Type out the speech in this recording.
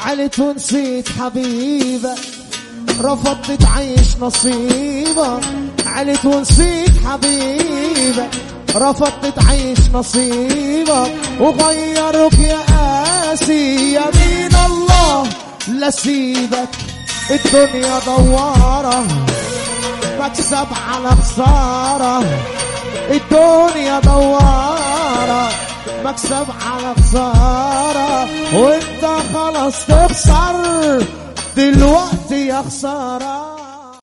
علت ونسيت حبيبك رفضت تعيش نصيبك علت ونسيت حبيبك رفضت تعيش نصيبك وغيرك يا قاسي يمين الله لسيبك الدنيا دوارة مكسب على خسارة الدنيا دوارة مكسب على خسارة وانت خلاص تخسر دلوقتي يا خسارة